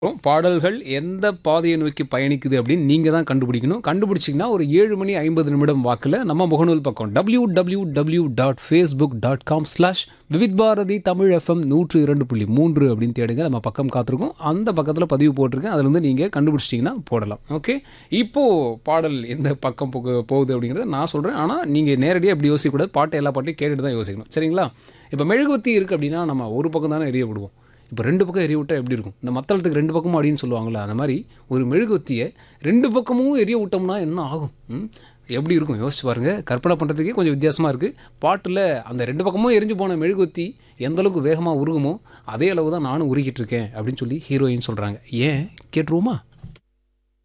பாடல்கள் எந்த பாதையை நோக்கி பயணிக்குது அப்படின்னு நீங்கள் தான் கண்டுபிடிக்கணும் கண்டுபிடிச்சிங்கன்னா ஒரு ஏழு மணி ஐம்பது நிமிடம் வாக்கில் நம்ம முகநூல் பக்கம் W W W dot Facebook dot com slash Vividh Bharati Tamil FM நூற்று இரண்டு புள்ளி மூன்று அப்படின்னு தேடுங்க நம்ம பக்கம் காத்திருக்கோம் அந்த பக்கத்தில் பதிவு போட்டிருக்கேன் அதுல இருந்து நீங்கள் கண்டுபிடிச்சிட்டிங்கன்னா போடலாம் ஓகே இப்போது பாடல் எந்த பக்கம் போக போகுது அப்படிங்கிறத நான் சொல்கிறேன் ஆனால் நீங்கள் நேரடியாக இப்படி யோசிக்கக்கூடாது பாட்டு எல்லா பாட்டையும் கேட்டுட்டு தான் யோசிக்கணும் சரிங்களா இப்போ மெழுகுவத்தி இருக்குது அப்படின்னா நம்ம ஒரு பக்கம் தானே எரிய விடுவோம் இப்போ ரெண்டு பக்கம் எரிய விட்டால் எப்படி இருக்கும் இந்த மத்தளத்துக்கு ரெண்டு பக்கமும் அப்படின்னு சொல்லுவாங்கள்ல அந்த மாதிரி ஒரு மெழுகுவத்தியை ரெண்டு பக்கமும் எரிய விட்டோம்னா என்ன ஆகும் ம்? எப்படி இருக்கும் யோசிச்சு பாருங்கள் கற்பனை பண்ணுறதுக்கே கொஞ்சம் வித்தியாசமாக இருக்குது பாட்டில் அந்த ரெண்டு பக்கமும் எரிஞ்சு போன மெழுகுவத்தி எந்த அளவுக்கு வேகமாக உருகுமோ அதே அளவு தான் நானும் உருகிட்டு இருக்கேன் அப்படின்னு சொல்லி ஹீரோயின் சொல்கிறாங்க ஏன் கேட்டுருவோமா